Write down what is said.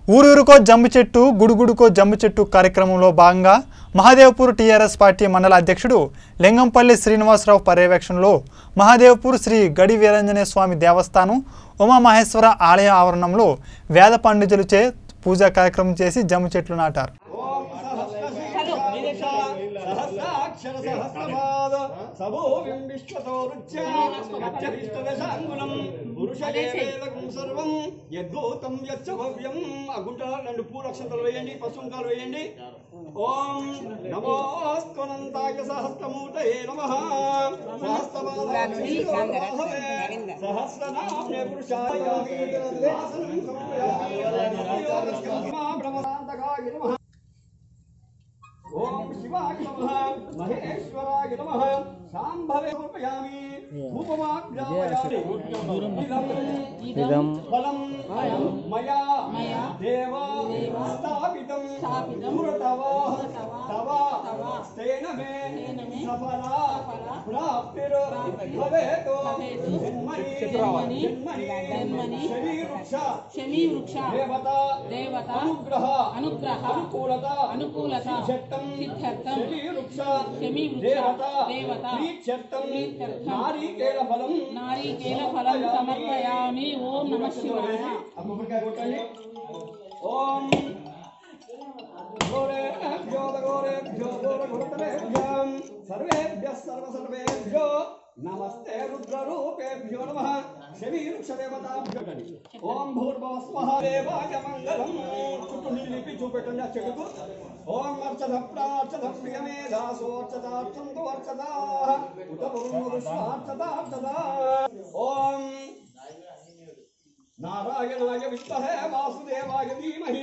ఊరూరుకో జమ్ము చెట్టు గుడుగుడుకో జమ్ము చెట్టు కార్యక్రమంలో భాగంగా మహాదేవ్పూర్ టీఆర్ఎస్ పార్టీ మండల అధ్యక్షుడు లింగంపల్లి శ్రీనివాసరావు పర్యవేక్షణలో మహాదేవ్పూర్ శ్రీ గడి వీరాంజనేయ స్వామి దేవస్థానం ఉమామహేశ్వర ఆలయ ఆవరణంలో వేద పండితులచే పూజా కార్యక్రమం చేసి జమ్ము చెట్లు నాటారు ఓం సహస్రశీర్ష సహస్రాక్షర సహస్రపాద సభోవిం విశ్వతోరుచ్య యచ్చవిష్టదశాంగులం పురుషయే వేదకం సర్వం యద్భూతం యచ్చ భవ్యం ఆ గుంటలో రెండు పూలక్షంతలు వేయండి పసుంకాలు వేయండి ఓం నమోస్త్వనంతాయ సహస్రమూర్తయే నమః సహస్రపాదాక్షి సహస్రనామ్నే పురుషాయ ఆసనం సమర్పయామి బ్రహ్మశాంతకాయ నమః ఓం శివాయ నమః మహేశ్వరాయ నమః శాంభవే సమర్పయామి ఉపమాగ్రామయామి ఇదం ఫలం మయా దేవ స్థాపితం పురతవ తవ తేన మే సఫల ప్రాప్తిర్ భవేతు జన్మని జన్మని శరీరుక్ష శమీవృక్ష దేవత దేవత అనుగ్రహ అనుగ్రహ అనుకూలత అనుకూలత సిద్ధ్యర్థం సిద్ధ్యర్థం శరీరుక్ష శమీవృక్ష దేవత దేవత ప్రీత్యర్థం ప్రీత్యర్థం నారీకేల ఫలం నారీకేల ఫలం సమర్పయామి ఓం నమ శివాయ ఆ కొబ్బరికాయ కొట్టండి ఓం గోరేభ్యో గోరేభ్యో గోరగురుతరేభ్యం సర్వేభ్యः సర్వ సర్వేభ్యో నమస్తే రుద్రరూపేభ్యో నమః శమీవృక్షదేవతాభ్యో ఓం భూర్భవస్వః దేవాయ మంగళం చుట్టూ నిలిపి చూపెట్టండి ఆ చెట్టుకు ఓం అర్చత ప్రార్చత ప్రియమేధాసోర్చతార్చం తు అర్చతా ఉత పురుషార్చతార్చతా ఓం నారాయణాయ విద్మహే వాసుదేవాయ ధీమహి